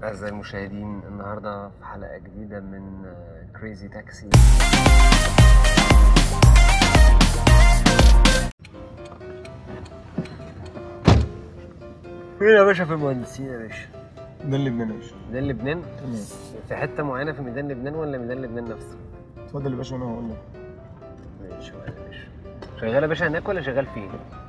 أعزائي المشاهدين النهاردة في حلقة جديدة من كريزي تاكسي فين يا باشا في المهندسين يا باشا؟ ده اللي بنعيش ميدان لبنان؟ تمام في حتة معينة في ميدان لبنان ولا ميدان لبنان نفسه؟ اتفضل يا باشا وانا هقول لك ماشي يا باشا شغال يا باشا هناك ولا شغال فين؟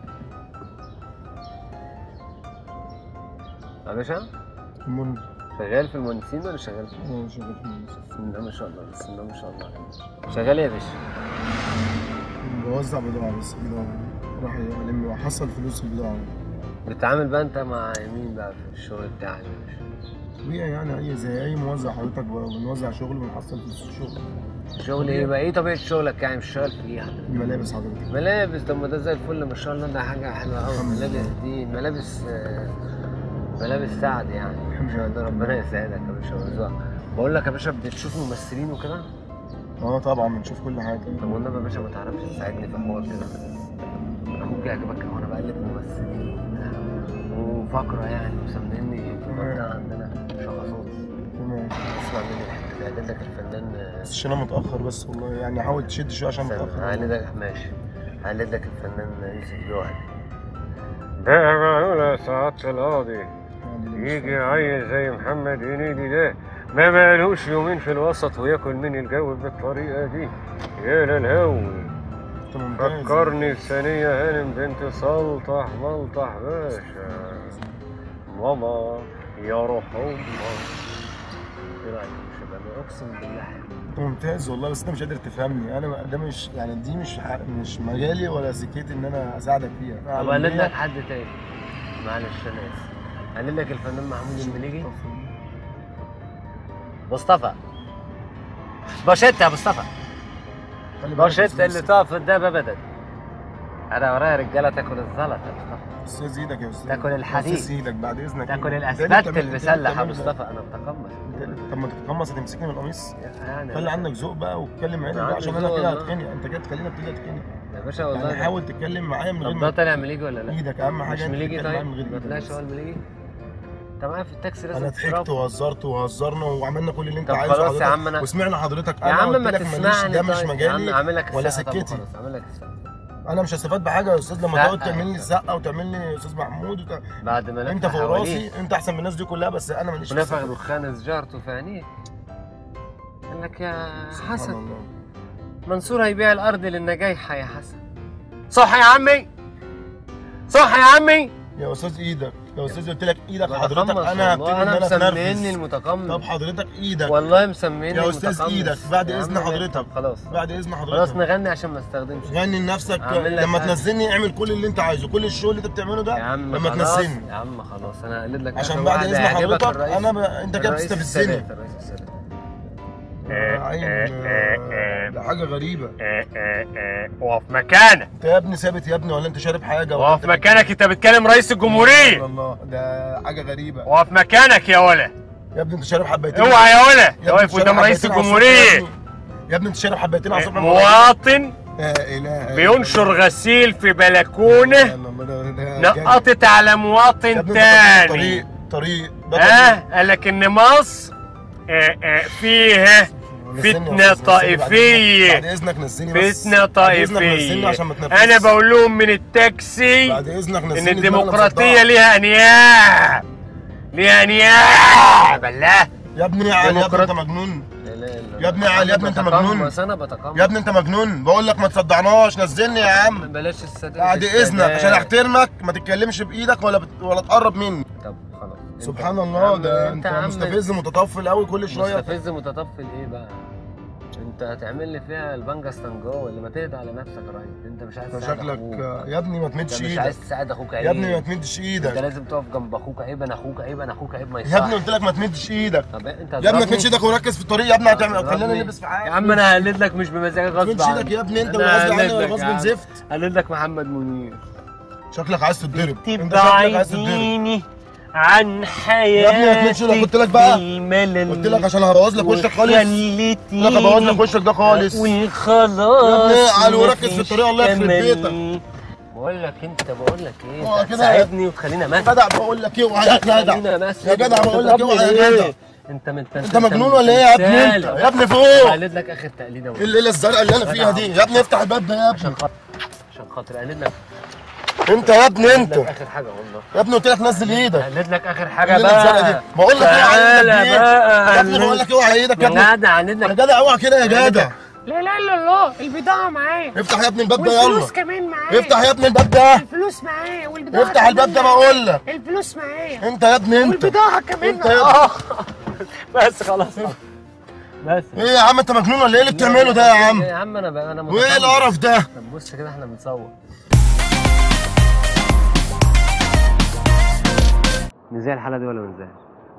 يا باشا المهم شغال في المهندسين ولا شغال في انا شغال في المهندس. بسم الله ما شاء الله بسم الله ما شاء الله شغال ايه يا باشا؟ بوزع بضاعة بس بضاعة راح الم واحصل فلوس البضاعة بتتعامل بقى انت مع مين بقى في الشغل بتاعك يا باشا؟ طبيعي يعني اي زي اي موزع حضرتك ب- بنوزع شغل ونحصل فلوس الشغل شغل ايه بقى؟ ايه طبيعة شغلك يعني مش شغال في ايه حضرتك؟ الملابس حضرتك ملابس طب ما ده زي الفل ما شاء الله ده حاجة حلوة قوي الحمد لله. الملابس دي ملابس آه، ملابس سعد يعني الحمد لله. ده ربنا يسعدك يا باشا ويرزقك بقول لك يا باشا بتشوف ممثلين وكده؟ اه طبعا بنشوف كل حاجة طب والنبي يا باشا ما تعرفش تساعدني في حوار كده اخوك يعجبك وانا بقلب ممثلين وبتاع وفقرة يعني مسميني في المنطقة عندنا شخصات تمام اسمع مني الحتة دي هقلد لك الفنان بس عشان انا متأخر بس والله يعني حاول تشد شوية عشان استنى، متأخر هقلدك ماشي هقلد لك الفنان يوسف جوهري ده معقولة سعادة القاضي يعني اللي مش يجي فاهم. عيل زي محمد هنيدي ده ما بقالوش يومين في الوسط وياكل من الجو بالطريقة دي يا للهوي انت ممتاز فكرني بثانية هانم بنت سلطح ملطح باشا ماما يا روح امك ايه رايك يا شباب انا اقسم بالله حلو انت ممتاز والله بس انت مش قادر تفهمني انا ده مش يعني دي مش ح- مش مجالي ولا سكتي ان انا اساعدك فيها أنا طب على قلد لك المية- حد تاني معلش انا اسف قلد لك الفنان محمود المليجي مصطفى باشيت يا مصطفى خلي بالك يا باشيت أستاذ اللي تقف قدام ابدا انا ورايا رجاله تاكل الزلط يا مصطفى استاذ ايدك يا استاذ تاكل الحديد. استاذ ايدك بعد اذنك تاكل ده اللي الاسفلت بتعمل- المسلح ده اللي يا بتعمله ده. مصطفى انا متقمص ده اللي- طب ما تتقمص هتمسكني من القميص يعني خلي عندك ذوق بقى واتكلم عدل أنا بقى عندي عشان انا ذوق كده والله. هتخنق انت كده تخليني ابتدي اتخنق يا باشا والله يعني ده- حاول تتكلم معايا من غير طب ما ده طالع مليجي ولا لا؟ ايدك اهم حاجه مش انت مليجي تتكلم معايا طيب؟ من غير ما ايدك طلعش بس. هو المليجي؟ انت معايا في التاكسي لازم انا ضحكت تشرب. وهزرت وهزرنا وعملنا كل اللي انت طب عايزه خلاص يا حضرتك عم أنا- وسمعنا حضرتك يا انا عم قلت ما لك ماليش تسمعني ده مش طيب. يا عم مجالي اعمل لك ولا السقة طب سكتي خلاص، اعمل لك السقة انا مش هستفاد بحاجه يا استاذ لما سقة تقعد تعمل لي يعني. سقه وتعمل لي استاذ محمود وت... بعد ما انت لف فوق حواليه راسي انت احسن من الناس دي كلها بس انا ماليش في ونفخ السقة. دخان سجارته في عينيك قال لك يا سبحان حسن الله. منصور هيبيع الارض للنجايحة يا حسن صح يا عمي صح يا عمي يا استاذ ايدك يا استاذ قلت لك ايدك بتقمص حضرتك انا هبتدي والله ان انا انا مسميني اتنرفز المتقمص طب حضرتك ايدك والله مسميني يا أستاذ المتقمص. إيدك، بعد يا إذن عم حضرتك. طب خلاص بعد اذن خلاص حضرتك نغني عشان ما استخدمش غني لنفسك أعمل لك لما حاجة. تنزلني اعمل كل اللي انت عايزه كل الشغل اللي انت بتعمله ده يا عم لما خلاص تنزلني يا عم خلاص انا هقلد لك عشان آخر بعد واحدة اذن هيعجبك حضرتك الرئيس- انا ب... انت كده الرئيس بتستفزني السادات، الرئيس السادات. عين آه، ده حاجه غريبه وقف مكانك انت يا ابني ثابت يا ابني ولا انت شارب حاجه ولا وقف انت مكانك انت بتكلم رئيس الجمهورية الله ده حاجه غريبه وقف مكانك يا ولا يا ابني انت شارب حبايتين اوعى يا ولا يا انت ابني واقف انت شارب قدام رئيس حبايتين عصير يا الجمهورية ابني. يا ابني انت شارب حبايتين عصير مواطن لا اله إلا بينشر غسيل في الله. بلكونة الله، ده- ده- ده- نقطت على يا مواطن ابني ده تاني طريق طريق ده ها طريق. قال لك ان مصر آه، آه، فيها نزلني يا فتنة أستاذ، نزلني بعد طائفية. إذنك. بعد اذنك نزلني بس فتنة بعد إذنك نزلني طائفية عشان ما تنرفزش. انا بقول لهم من التاكسي بعد اذنك نزلني ان دماغنا الديمقراطية مصدعة. ليها انياب ليها انياب بالله يا ابني يا علي يا ابني ديمقراط- انت مجنون لا لا لا. يا ابني علي، يا ابني انت مجنون. بتقمص، انا بتقمص يا ابني انت مجنون بقول لك ما تصدعناش نزلني يا عم بلاش السادات بعد اذنك السادات. عشان احترمك ما تتكلمش بايدك ولا بت... ولا تقرب مني طب خلاص انت- سبحان يا الله عم ده انت انت يا عم مستفز متطفل قوي كل شويه مستفز متطفل ايه بقى؟ انت هتعمل لي فيها البنجا ستانجو اللي ما تهدى على نفسك يا راجل انت مش عايز انت تساعد شكلك اخوك يا ابني ما انت تمدش مش ايدك عايز تساعد اخوك عيب يا ابني ما تمدش انت ايدك لازم تقف جنب اخوك عيب انا اخوك عيب انا اخوك عيب ما يا يصحش ابني قلت لك ما تمدش ايدك طب انت يا ابني ما هتضربني؟ تمدش ايدك وركز في الطريق يا ابني هتعمل هتضربني؟ خلينا نلبس في حاجه يا عم انا هقلد لك مش بمزاجك ما غصب تمدش عني ايدك يا ابني انت انا ولا غصب هقلد عني ولا لك يا غصب عم. زفت هقلد لك محمد منير شكلك عايز تتضرب انت شكلك عايز تتضرب تبعديني عن يا ابني ما تمدش ايدك قلت لك بقى الملل قلت لك عشان هبوظ لك وشك خالص قلت لك هبوظ لك وشك ده خالص وخلاص يا ابني اعقل وركز في الطريقة، الله يخرب مفيش بيتك. أمل. بقول لك انت بقول لك ايه هو انت كده- تساعدني وتخلينا يا ماسك جدع بقول لك ايه اوعى يا جدع خلينا ماسك يا جدع بقول لك اوعى يا بتضربني جدع ليه؟ انت من انت مجنون ولا ايه يا ابني انت يا ابني فوق قلد لك اخر تقليده ايه الليله الزرقاء اللي انا فيها دي يا ابني افتح الباب ده يا ابني عشان خاطر عشان خاطر قلد لك انت يا ابني قلد انت لك اخر حاجه والله يا ابني قلت لك نزل ايدك قلد لك اخر حاجه الليله الزرقاء بقى دي بقول لك اوعى تعالى ايدك بقى يا ابني بقول لك اوعى ايدك يا ابني يا جدع قلد يا لك جدع اوعى كده يا جدع لا لا لا الله البضاعة معايا افتح يا ابني الباب ده يلا والفلوس كمان معايا افتح يا ابني الباب ده الفلوس معايا والبضاعة افتح الباب ده كمان بقول لك معايا. الفلوس معايا انت يا ابني انت والبضاعة كمان انت يا معايا ابني بس خلاص بس ايه يا عم انت مجنون ولا ايه اللي بتعمله ده يا عم يا عم انا بقى انا وايه متخلف. القرف ده طب بص كده احنا بنصور نزاع الحلقه دي ولا ما نزاعش؟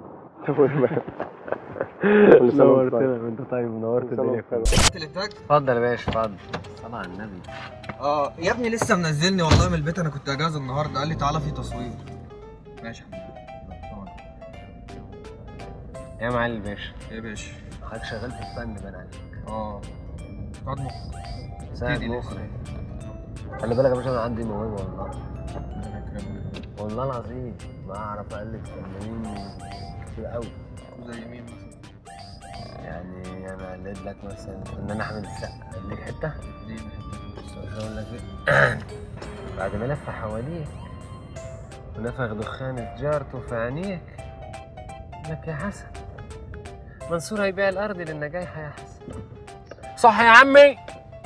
نورتنا انت طيب نورت الدنيا كلها اتفضل يا باشا اتفضل صلى على النبي اه يا ابني لسه منزلني والله من البيت انا كنت اجازه النهارده قال لي تعالى في تصوير ماشي يا حبيبي. يا معلم باشا يا باشا حضرتك شغال في الفن بان عليك اه قعد مخ ساعد ابتدي لسه. مخرج خلي بالك يا باشا انا عندي موهبه والله والله العظيم ما اعرف الف فنانين كتير قوي زي مين مثلا يعني انا قلد لك مثلا فنان احمد السقا اديك حته دي مش هقول لك ايه بعد ما لف حواليك ونفخ دخان سجارته في عينيك لك يا حسن منصور هيبيع الارض للنجايح يا حسن صح يا عمي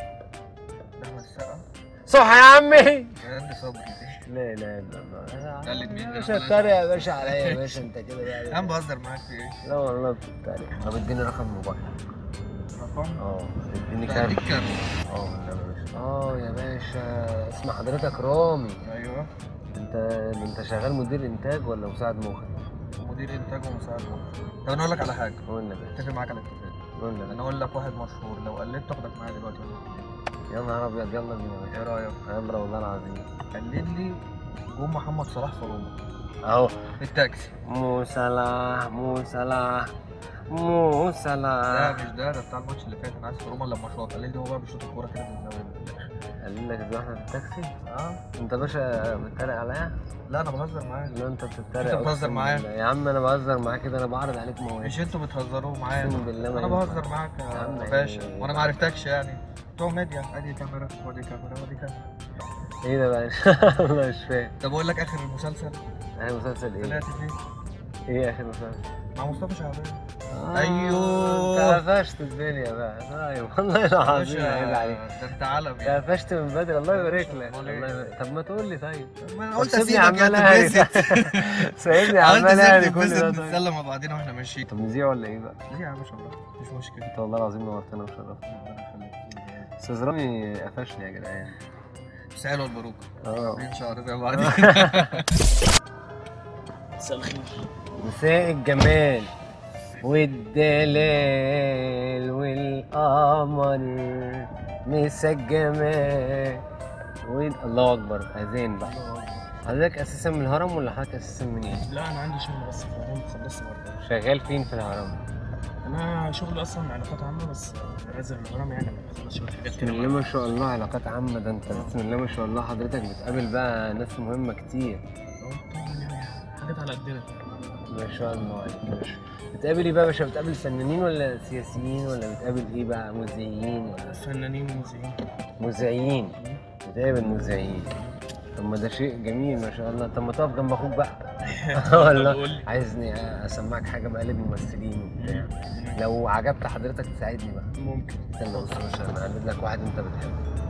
احمد السقا صح يا عمي عندي صبري دي لا لا لا لا تقلد مين يا ده؟ باشا بلاش. اتريق يا باشا عليا يا باشا انت كده يا عم يعني بهزر معاك في ايه؟ لا والله بتتريق طب اديني رقم موبايل رقم اه اديني ده كارت اديك كام؟ اه والنبي يا باشا اه يا باشا اسم حضرتك رامي ايوه انت انت شغال مدير انتاج ولا مساعد مخرج؟ مدير انتاج ومساعد مخرج طب انا اقول لك على حاجه قلنا يا باشا اتفق معاك على اتفاق قلنا يا انا باشا. اقول لك واحد مشهور لو قلدت اخدك معايا دلوقتي يا نهار ابيض يلا بينا يا ايه باشا رايك؟ يلا والله العظيم قلد لي جون محمد صلاح في روما اهو في التاكسي مو صلاح مو صلاح مو لا صلاح مش ده ده بتاع الماتش اللي فات انا عايز في روما لما شاط قال لي هو بقى بيشوط الكوره كده من الزاويه قال لك ازاي احنا في التاكسي اه انت يا باشا بتتريق عليا لا انا بهزر معاك لا انت بتتريق انت بتهزر أقسم معايا؟ بالله. يا عم انا بهزر معاك كده انا بعرض عليك مواهب مش انتوا بتهزروا معايا أقسم بالله ما انا ينفع. بهزر معاك يا عم يا باشا يعني- وانا ما عرفتكش يعني بتوع ميديا ادي كاميرا ودي كاميرا ودي كاميرا ايه ده بقى والله مش فاهم طب اقول لك اخر المسلسل اخر مسلسل ايه؟ طلعت فيه ايه اخر مسلسل؟ مع مصطفى شعبان آه، أيوه. انت قفشت الدنيا بقى ايوه والله العظيم عيب عليك ده انت عالم يعني قفشت من بدري الله يبارك لك أمال الله إيه؟ يبارك طب ما تقول لي طيب ما انا طب قلت سيبني اسيبك عمال يا اهري تتبسط سايبني قلت عمال اهري اسيبك كل ده تتبسط طيب. نتسلى مع بعضينا واحنا ماشيين طب نذيع ولا ايه بقى؟ ليه يا باشا الله مش مشكله انت والله العظيم نورتنا وشرفتنا ربنا يخليك استاذ رامي قفشني يا جدعان بس حلوه الباروكه اه عاملين شعر زي بعض مساء الخير مساء الجمال والدلال والقمر مساء الجمال وين الله اكبر اذان بقى حضرتك اساسا من الهرم ولا حضرتك اساسا منين؟ لا انا عندي شغل بس في الهرم خلصت برضه شغال فين في الهرم؟ انا شغلي اصلا علاقات عامه بس نازل الهرم يعني بخلص شويه حاجات بسم كده الله ما شاء الله علاقات عامة ده انت بسم الله ما شاء الله حضرتك بتقابل بقى ناس مهمة كتير آه، طبعا يعني حاجات على قدنا ما شاء الله عليك يا باشا بتقابل ايه بقى يا باشا بتقابل فنانين ولا سياسيين ولا بتقابل ايه بقى مذيعين ولا فنانين ومذيعين مذيعين بتقابل مذيعين طب ما ده شيء جميل ما شاء الله طب ما تقف جنب اخوك بقى قول ولا لي. عايزني اسمعك حاجه بقلب ممثلين وبتاع لو عجبت حضرتك تساعدني بقى ممكن استنى بص يا باشا انا هقلد لك واحد انت بتحبه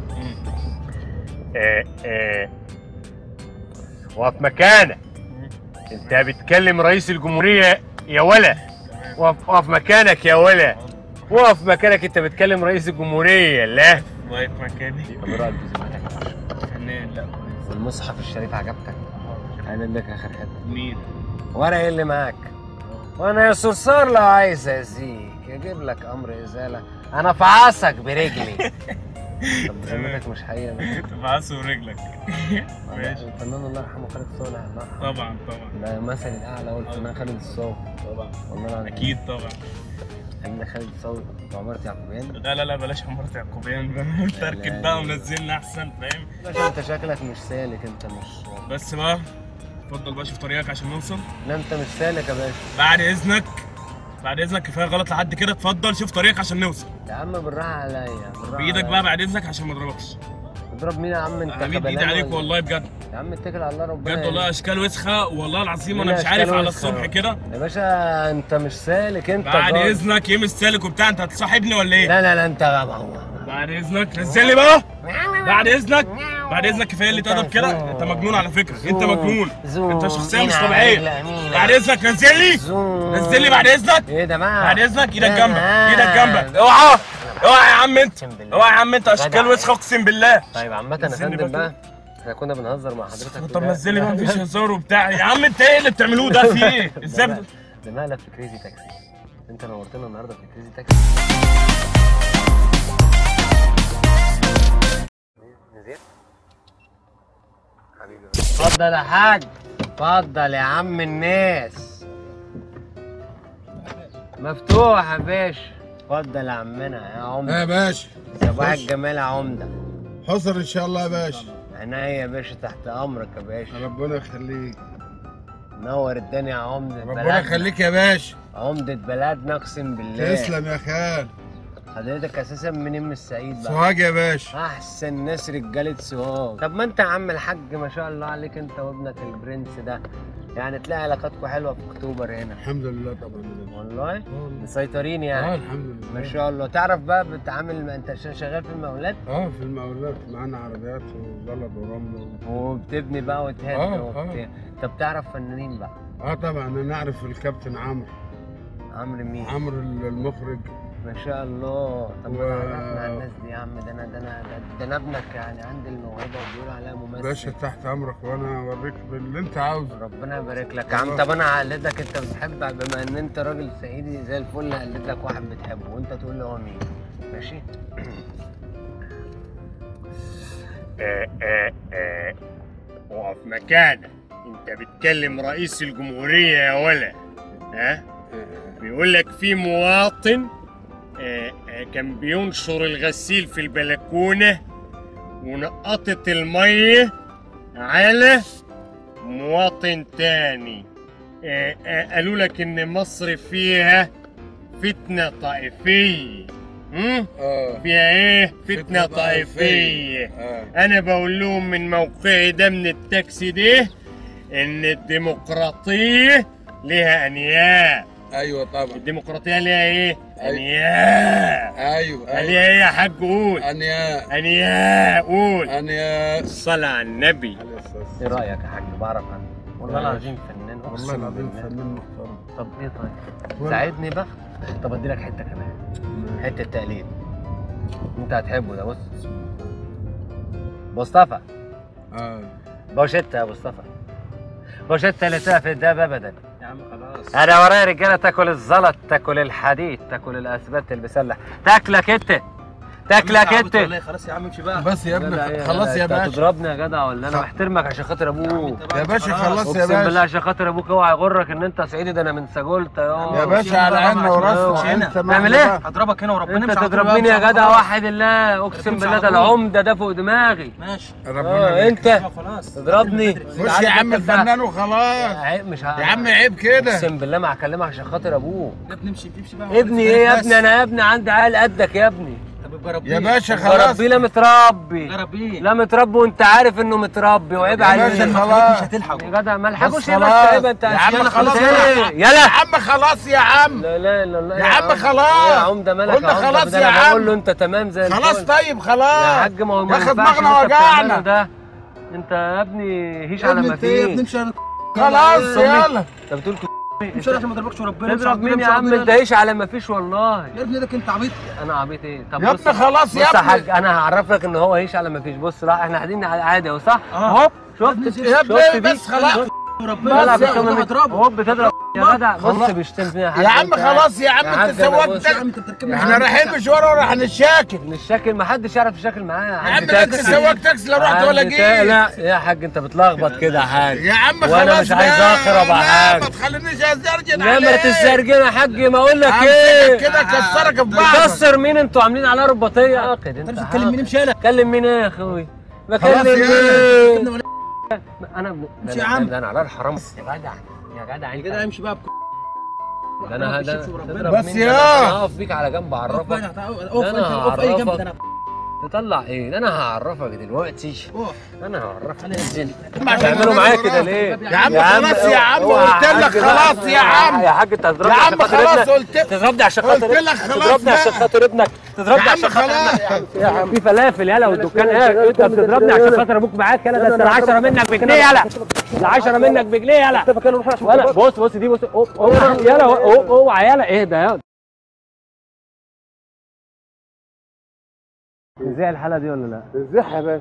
ايه ايه وقف مكانك انت بتكلم رئيس الجمهورية يا ولا وقف وقف مكانك يا ولا وقف مكانك انت بتكلم رئيس الجمهورية لا واقف مكاني طب ايه رايك بذمتك فنان لا والمصحف الشريف عجبتك هقلد لك اخر حته مين ورق إيه اللي معاك وانا يا صرصار لو عايز ازيك اجيب لك امر ازاله انا افعصك برجلي طب بذمتك مش حقيقه بقى. تبعثه رجلك ماشي. الفنان الله يرحمه خالد صالح الله يرحمه طبعا طبعا ده مثل الاعلى هو الفنان خالد الصاوي طبعا والله العظيم اكيد طبعا خلينا خالد صوت وعمارة يعقوبيان لا لا لا بلاش عمارة يعقوبيان بقى تركب بقى ونزلنا احسن فاهم باشا انت شكلك مش سالك انت مش بس بقى اتفضل بقى شوف طريقك عشان نوصل لا انت مش سالك يا باشا بعد اذنك بعد اذنك كفايه غلط لحد كده اتفضل شوف طريقك عشان نوصل يا عم بالراحة عليا بالراحة بايدك عليا. بقى بعد اذنك عشان ما اضربكش تضرب مين يا عم انت همد ايدي كبلان عليك ولا- والله بجد يا عم اتكل على الله ربنا بجد والله اشكال وسخه والله العظيم انا مين مش عارف أشكال على وسخة؟ الصبح كده يا باشا انت مش سالك انت بعد جار. اذنك يا مش سالك وبتاع انت هتصاحبني ولا ايه؟ لا لا لا انت بعد اذنك نزل لي بقى بعد اذنك بعد اذنك كفايه اللي تقدر كده انت مجنون على فكره انت مجنون انت شخصيه مش طبيعيه بعد اذنك نزل لي نزل لي بعد اذنك ايه ده بقى بعد اذنك ايدك لا، جنبك لا. ايدك جنبك اوعى اوعى يا عم انت اقسم بالله. اوعى يا عم انت اشكال وسخه اقسم بالله طيب عامة يا نزلني فندم بقى بقى احنا كنا بنهزر مع حضرتك طب وده- نزل لي بقى مفيش هزار وبتاع يا عم انت ايه اللي بتعملوه ده في ايه؟ ازاي ده بت- ده مقلب في كريزي تاكسي انت نورتنا النهارده في كريزي تاكسي نزيد حبيبي اتفضل يا حاج اتفضل يا عم الناس مفتوح يا باشا اتفضل يا عمنا يا يا عمده باشا صباح خش. الجمال يا عمده حصل ان شاء الله يا باشا عينيا يا باشا تحت امرك يا باشا ربنا يخليك نور الدنيا يا عمده ربنا بلدنا يخليك يا باشا عمدة بلدنا اقسم بالله تسلم يا خال حضرتك اساسا منين من الصعيد بقى سوهاج يا باشا احسن ناس رجاله سوهاج طب ما انت يا عم الحاج ما شاء الله عليك انت وابنك البرنس ده يعني تلاقي علاقاتكم حلوه في اكتوبر هنا الحمد لله طبعا والله آه والله. مسيطرين اه يعني الحمد لله ما شاء الله تعرف بقى بتعامل انت ش- شغال في المقاولات اه في المقاولات معانا عربيات وزلط ورمل و... وبتبني بقى وتهد آه، وبتاع طب تعرف فنانين بقى اه طبعا انا اعرف الكابتن عمرو عمرو مين عمرو المخرج ما شاء الله طب ما و- عرفنا على الناس دي يا عم ده انا ده انا ده انا ابنك يعني عندي الموهبه وبيقولوا عليها ممثل باشا تحت امرك وانا اوريك باللي انت عاوزه ربنا يبارك لك يا عم طب انا هقلدك انت بتحب بما ان انت راجل صعيدي زي الفل هقلد لك واحد بتحبه وانت تقول لي هو مين ماشي آه، آه، آه. اقف مكانك انت بتكلم رئيس الجمهورية يا ولا ها بيقول لك في مواطن آه، آه، كان بينشر الغسيل في البلكونة ونقطت المية على مواطن تاني آه، آه، قالوا لك ان مصر فيها فتنة طائفية مم؟ اه فيها ايه فتنة فتنة طائفية اه انا بقول لهم من موقعي ده من التاكسي ده ان الديمقراطية لها انياب ايوه طبعا الديمقراطية لها ايه أيوة. انياب ايوه لها ايه يا حاج قول انيا انياب قول انيا الصلاة على النبي ايه رايك يا حاج بعرف انا والله ماشي. العظيم فنان والله اقسم العظيم بالله. فنان محترم طب ايه طيب ولا- ساعدني بقى طب ادي لك حته كمان حته تقليد انت هتحبه ده بص مصطفى اه بوشيتا يا مصطفى بوشيتا اللي تقف الداب ابدا يا عم خلاص انا ورايا رجاله تاكل الزلط تاكل الحديد تاكل الاسبات المسلح تاكلك انت تاكلك انت والله خلاص يا عم امشي بقى بس يا جدع ابني إيه خلاص يا أنت باشا هتضربني يا جدع ولا انا محترمك عشان خاطر ابوك يا باشا خلاص يا اقسم بالله باشا عشان خاطر ابوك اوعى يغرك ان انت صعيدي ده انا من سجولتا يا يا باشا على عيننا وراسنا هنا. انت تعمل معنا إيه؟ بقى. هضربك هنا وربنا انت امشي على طول تضربني بقى، يا امشي جدع على طول. واحد الله اقسم امشي بالله على ده طول. العمده ده فوق دماغي ماشي ربنا اه يبارك. انت خلاص تضربني خش يا عم الفنان وخلاص عيب مش ه- يا عم عيب كده اقسم بالله ما هكلمك عشان خاطر ابوك يا ابني امشي امشي بقى ابني ايه يا بس. ابني انا يا ابني عندي عيال قدك يا ابني طب ابقى ربيه يا باشا خلاص ربي لا متربي ابقى ربيه لا متربي وانت عارف انه متربي وعيب يا عليك باشا مش خلاص هتلحق يا جدع ما الحقوش بس ايه بس خلاص. عيب انت يا عم يلا خلاص ايه يا يلا يا عم خلاص يا عم لا لا لا لا يا عم خلاص. يا عمده مالك قلنا يا عمده خلاص ده يا انا عم. بقول له انت تمام زي الفل خلاص طيب خلاص يا حاج ما هو ما ياخد ينفعش دماغنا اللي انت بتعمله وجعنا ده انت يا ابني هيش على ما انت ايه يا ابني فيه امشي على خلاص يلا انت بتقول امشي عشان ما اضربكش وربنا امشي على تضرب طول، مين يا امشي على عم طول. انت هيش على ما فيش والله يا ابني ده انت عبيط انا عبيط ايه طب يا بص ابني خلاص يا بص يا ابني. حاج انا هعرف لك ان هو هيش على ما فيش بص لا احنا قاعدين عادي اهو صح اه. اهو شفت ابني يا شفت ابني دي بس خلاص لا بس يا- بتضرب هضربه. هو بتضرب يا جدع بص بيشتمني يا عم خلاص يا عم انت سواك يا عم انت بتركبني احنا رايحين مشوار وراح نتشاكل مش شاكل ما حدش يعرف يشاكل معايا يا عندي عم انت تاكسي. سواك تاكسي لا رحت ولا عندي تا- جيت لا يا حاج انت بتلخبط كده يا حاج يا عم خلاص وانا مش عايز لا، اخرب يا لا، حاج ما تخلينيش ازرجن لا ما عليك. تسترجل يا حاج ما اقول لك همسكك ايه كده كسرك في بعض كسر مين انتوا عاملين عليها رباطيه عاقد انت بتتكلم مين مش انا كلم مين ايه يا اخوي خلاص بكلم يا مين انا ابن مش ده يا أنا- عم. ده انا على الحرام يا جدع يا جدع انت كده امشي بقى بك- ده انا ده بس تضرب بس مين؟ يا. ده أنا هقف بيك على جنب اقف اعرفك بقى اقف ده انت أنا اقف اي جنب هعرفك. ده انا تطلع ايه ده انا هعرفك دلوقتي اقف انا هعرفك انا انزل عشان تعملوا أنا معايا خلاص. كده ليه يا عم خلاص يا عم اوعى قلت لك حاج بقى. خلاص يا عم يا حاج انت هتضربني يا عشان عم خاطر خلاص ابنك قلت تضربني عشان قلت خاطر لك خلاص تضربني عشان بقى. خاطر ابنك تضربني يا عم عشان خاطر خلاص. ابنك يا عم في فلافل يلا والدكان ايه انت بتضربني عشان خاطر ابوك معاك يلا ده انت العشرة منك بجنيه يلا العشرة منك بجنيه يلا ولا بص بص دي بص أو- أو- يلا أو- اوعى يلا ايه ده يلا ازاي الحالة دي ولا لا؟ ازاي يا باشا